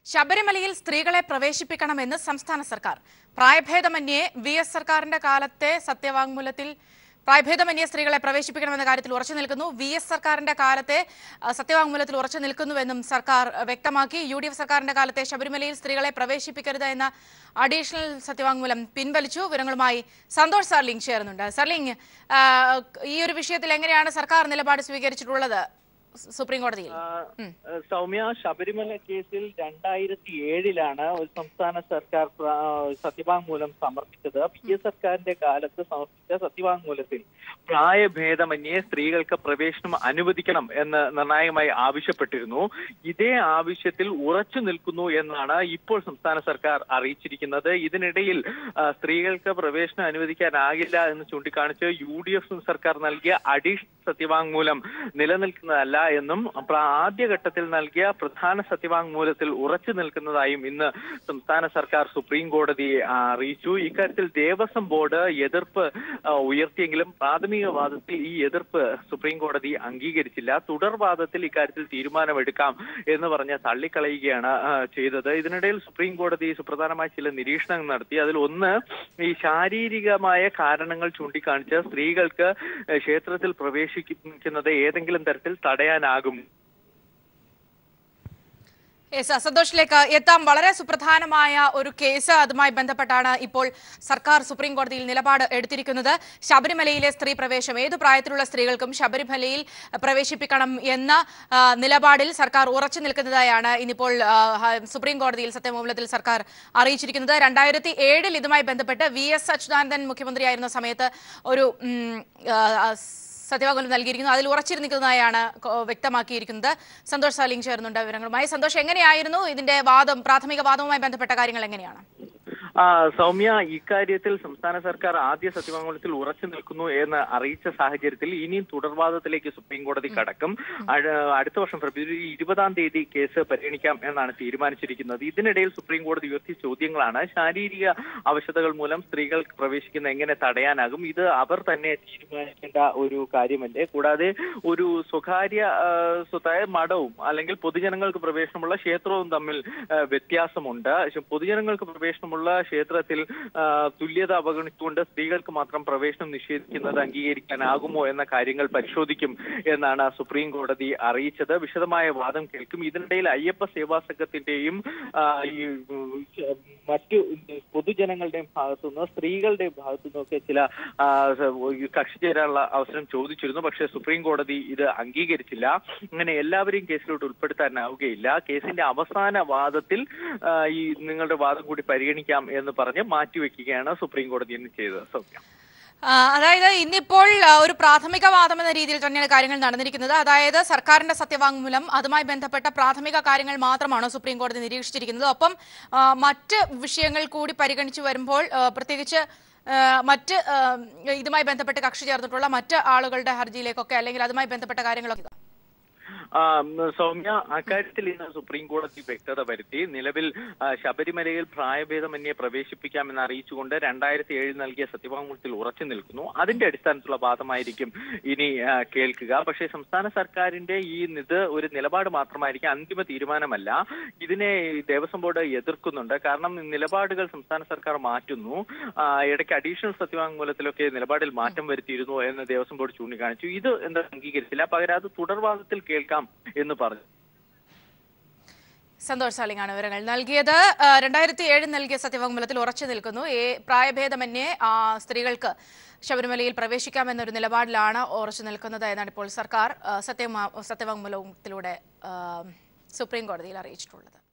ശബരിമലയിൽ സ്ത്രീകളെ പ്രവേശിപ്പിക്കണമെന്ന് സംസ്ഥാന സർക്കാർ പ്രായഭേദമന്യേ വി എസ് സർക്കാരിന്റെ കാലത്തെ സത്യവാങ്മൂലത്തിൽ പ്രായഭേദമന്യേ സ്ത്രീകളെ പ്രവേശിപ്പിക്കണമെന്ന കാര്യത്തിൽ ഉറച്ചു നിൽക്കുന്നു വി എസ് സർക്കാരിന്റെ കാലത്തെ അഹ്, സത്യവാങ്മൂലത്തിൽ ഉറച്ചു നിൽക്കുന്നുവെന്നും സർക്കാർ അഹ്, വ്യക്തമാക്കി യു ഡി എഫ് സർക്കാരിന്റെ കാലത്തെ ശബരിമലയിൽ സ്ത്രീകളെ പ്രവേശിപ്പിക്കരുത് എന്ന അഡീഷണൽ സത്യവാങ്മൂലം പിൻവലിച്ചു വിവരങ്ങളുമായി സന്തോഷ് സർലിംഗ് ചേർന്നുണ്ട് സർലിംഗ് ആഹ്, ഈ ഒരു വിഷയത്തിൽ എങ്ങനെയാണ് സർക്കാർ നിലപാട് സ്വീകരിച്ചിട്ടുള്ളത് സു- സുപ്രീം കോടതിയിൽ ആ, സൗമ്യ ശബരിമല കേസിൽ രണ്ടായിരത്തി ഏഴിലാണ് ഒരു സംസ്ഥാന സർക്കാർ പ്ര- സത്യവാങ്മൂലം സമർപ്പിച്ചത് പി എസ് സർക്കാരിന്റെ കാലത്ത് സമർപ്പിച്ച സത്യവാങ്മൂലത്തിൽ പ്രായഭേദമന്യേ സ്ത്രീകൾക്ക് പ്രവേശനം അനുവദിക്കണം എന്ന് നിർണായകമായി ആവശ്യപ്പെട്ടിരുന്നു ഇതേ ആവശ്യത്തിൽ ഉറച്ചു നിൽക്കുന്നു എന്നാണ് ഇപ്പോൾ സംസ്ഥാന സർക്കാർ അറിയിച്ചിരിക്കുന്നത് ഇതിനിടയിൽ ആ, സ്ത്രീകൾക്ക് പ്രവേശനം അനുവദിക്കാനാകില്ല എന്ന് ചൂണ്ടിക്കാണിച്ച് യു ഡി എഫ് സർക്കാർ നൽകിയ അഡീഷണൽ സത്യവാങ്മൂലം നിലനിൽക്കുന്നതല്ല എന്നും പ്ര- ആദ്യഘട്ടത്തിൽ നൽകിയ പ്രധാന സത്യവാങ്മൂലത്തിൽ ഉറച്ചു നിൽക്കുന്നതായും ഇന്ന് സംസ്ഥാന സർക്കാർ സുപ്രീം കോടതിയെ ആ, അറിയിച്ചു ഇക്കാര്യത്തിൽ ദേവസ്വം ബോർഡ് എതിർപ്പ് ആ, ഉയർത്തിയെങ്കിലും പ്രാഥമിക വാദത്തിൽ ഈ എതിർപ്പ് സുപ്രീം കോടതി അംഗീകരിച്ചില്ല തുടർവാദത്തിൽ ഇക്കാര്യത്തിൽ തീരുമാനമെടുക്കാം എന്ന് പറഞ്ഞ് തള്ളിക്കളയുകയാണ് ആ, ചെയ്തത് ഇതിനിടയിൽ സുപ്രീം കോടതി സുപ്രധാനമായ ചില നിരീക്ഷണങ്ങൾ നടത്തി അതിൽ ഒന്ന് ഈ ശാരീരികമായ കാരണങ്ങൾ ചൂണ്ടിക്കാണിച്ച് സ്ത്രീകൾക്ക് ഏഹ്, ക്ഷേത്രത്തിൽ പ്രവേശിക്കുന്നത് ഏതെങ്കിലും തരത്തിൽ തടയാനാകും യെസ് സന്തോഷിലേക്ക് എത്താം വളരെ സുപ്രധാനമായ ഒരു കേസ് അതുമായി ബന്ധപ്പെട്ടാണ് ഇപ്പോൾ സർക്കാർ സുപ്രീം കോടതിയിൽ നിലപാട് എടുത്തിരിക്കുന്നത് ശബരിമലയിലെ സ്ത്രീ പ്രവേശം ഏതു പ്രായത്തിലുള്ള സ്ത്രീകൾക്കും ശബരിമലയിൽ പ്രവേശിപ്പിക്കണം എന്ന ആ, നിലപാടിൽ സർക്കാർ ഉറച്ചു നിൽക്കുന്നതായാണ് ഇന്നിപ്പോൾ ആ, ഹ- സുപ്രീം കോടതിയിൽ സത്യവാങ്മൂലത്തിൽ സർക്കാർ അറിയിച്ചിരിക്കുന്നത് രണ്ടായിരത്തി ഏഴിൽ ഇതുമായി ബന്ധപ്പെട്ട് വി എസ് അച്യുതാനന്ദൻ മുഖ്യമന്ത്രിയായിരുന്ന സമയത്ത് ഒരു ഉം, ആ, ആ, സത്യവാങ്മൂലം നൽകിയിരിക്കുന്നു അതിൽ ഉറച്ചിരുന്നിക്കുന്നതായാണ് കൊ- വ്യക്തമാക്കിയിരിക്കുന്നത് സന്തോഷ് സാലിംഗ് ചേർന്നുണ്ട് വിവരങ്ങളുമായി സന്തോഷ് എങ്ങനെയായിരുന്നു ഇതിന്റെ വാദം പ്രാഥമിക വാദവുമായി ബന്ധപ്പെട്ട കാര്യങ്ങൾ എങ്ങനെയാണ് ആ സൗമ്യ ഇക്കാര്യത്തിൽ സംസ്ഥാന സർക്കാർ ആദ്യ സത്യവാങ്മൂലത്തിൽ ഉറച്ചു നിൽക്കുന്നു എന്ന് അറിയിച്ച സാഹചര്യത്തിൽ ഇനിയും തുടർവാദത്തിലേക്ക് സുപ്രീം കോടതി കടക്കും അഴ- അടുത്ത വർഷം ഫെബ്രുവരി ഇരുപതാം തീയതി കേസ് പരിഗണിക്കാം എന്നാണ് തീരുമാനിച്ചിരിക്കുന്നത് ഇതിനിടയിൽ സുപ്രീം കോടതി ഉയർത്തിയ ചോദ്യങ്ങളാണ് ശാരീരിക അവശതകൾ മൂലം സ്ത്രീകൾക്ക് പ്രവേശിക്കുന്ന എങ്ങനെ തടയാനാകും ഇത് അവർ തന്നെ തീരുമാനിക്കേണ്ട ഒരു കാര്യമല്ലേ കൂടാതെ ഒരു സ്വകാര്യ ആ, സ്വത്തായ മഠവും അല്ലെങ്കിൽ പൊതുജനങ്ങൾക്ക് പ്രവേശനമുള്ള ക്ഷേത്രവും തമ്മിൽ ആ, വ്യത്യാസമുണ്ട് പക്ഷെ പൊതുജനങ്ങൾക്ക് പ്രവേശനമുള്ള ക്ഷേത്രത്തിൽ ആ, തുല്യത അവഗണിച്ചുകൊണ്ട് സ്ത്രീകൾക്ക് മാത്രം പ്രവേശനം നിഷേധിക്കുന്നത് അംഗീകരിക്കാനാകുമോ എന്ന കാര്യങ്ങൾ പരിശോധിക്കും എന്നാണ് സുപ്രീം കോടതി അറിയിച്ചത് വിശദമായ വാദം കേൾക്കും ഇതിനിടയിൽ അയ്യപ്പ സേവാ സംഘത്തിന്റെയും ആ, ഈ ഉം, മറ്റു പൊതുജനങ്ങളുടെയും ഭാഗത്തുനിന്ന് സ്ത്രീകളുടെയും ഭാഗത്തുനിന്നൊക്കെ ചില ആ, ഈ കക്ഷി ചേരാനുള്ള അവസരം ചോദിച്ചിരുന്നു പക്ഷേ സുപ്രീം കോടതി ഇത് അംഗീകരിച്ചില്ല അങ്ങനെ എല്ലാവരെയും കേസിലോട്ട് ഉൾപ്പെടുത്താനാവുകയില്ല കേസിന്റെ അവസാന വാദത്തിൽ ആ, ഈ നിങ്ങളുടെ വാദം കൂടി പരിഗണിക്കാം എന്ന് പറഞ്ഞ് മാറ്റിവെക്കുകയാണ് സുപ്രീം കോടതി ഇന്ന് ചെയ്തത് സൗമ്യ ആ, അതായത് ഇന്നിപ്പോൾ ആ, ഒരു പ്രാഥമിക വാദം എന്ന രീതിയിൽ തന്നെയാണ് കാര്യങ്ങൾ നടന്നിരിക്കുന്നത് അതായത് സർക്കാരിന്റെ സത്യവാങ്മൂലം അതുമായി ബന്ധപ്പെട്ട പ്രാഥമിക കാര്യങ്ങൾ മാത്രമാണ് സുപ്രീം കോടതി നിരീക്ഷിച്ചിരിക്കുന്നത് ഒപ്പം ആ, മറ്റ് വിഷയങ്ങൾ കൂടി പരിഗണിച്ചു വരുമ്പോൾ ആ, പ്രത്യേകിച്ച് ആ, മറ്റ് ആ, ഇതുമായി ബന്ധപ്പെട്ട് കക്ഷി ചേർന്നിട്ടുള്ള മറ്റ് ആളുകളുടെ ഹർജിയിലേക്കൊക്കെ അല്ലെങ്കിൽ അതുമായി ബന്ധപ്പെട്ട കാര്യങ്ങളൊക്കെ ആ, ഉം, സൗമ്യ അക്കാര്യത്തിൽ ഇന്ന് സുപ്രീം കോടതി വ്യക്തത വരുത്തി നിലവിൽ ആ, ശബരിമലയിൽ പ്രായഭേദമന്യേ പ്രവേശിപ്പിക്കാമെന്ന് അറിയിച്ചുകൊണ്ട് രണ്ടായിരത്തി ഏഴിൽ നൽകിയ സത്യവാങ്മൂലത്തിൽ ഉറച്ചു നിൽക്കുന്നു അതിന്റെ അടിസ്ഥാനത്തിലുള്ള വാദമായിരിക്കും ഇനി ആ, കേൾക്കുക പക്ഷേ സംസ്ഥാന സർക്കാരിന്റെ ഈ ഇത് ഒരു നിലപാട് മാത്രമായിരിക്കും അന്തിമ തീരുമാനമല്ല ഇതിനെ ദേവസ്വം ബോർഡ് എതിർക്കുന്നുണ്ട് കാരണം നിലപാടുകൾ സംസ്ഥാന സർക്കാർ മാറ്റുന്നു ആ, ഇടയ്ക്ക് അഡീഷണൽ സത്യവാങ്മൂലത്തിലൊക്കെ നിലപാടിൽ മാറ്റം വരുത്തിയിരുന്നു എന്ന് ദേവസ്വം ബോർഡ് ചൂണ്ടിക്കാണിച്ചു ഇത് എന്താ അംഗീകരിച്ചില്ല പകരം അത് തുടർവാദത്തിൽ കേൾക്കാം എന്ന് പറഞ്ഞു സന്തോഷ് സാലിംഗാണ് വിവരങ്ങൾ നൽകിയത് ആ, രണ്ടായിരത്തി ഏഴിൽ നൽകിയ സത്യവാങ്മൂലത്തിൽ ഉറച്ചു നിൽക്കുന്നു ഏ പ്രായഭേദമന്യേ ആ, സ്ത്രീകൾക്ക് ശബരിമലയിൽ പ്രവേശിക്കാമെന്നൊരു നിലപാടിലാണ് ഉറച്ചു നിൽക്കുന്നത് എന്നാണ് ഇപ്പോൾ സർക്കാർ ആ, സത്യമാ സത്യവാങ്മൂലത്തിലൂടെ ആ, സുപ്രീം കോടതിയിൽ അറിയിച്ചിട്ടുള്ളത്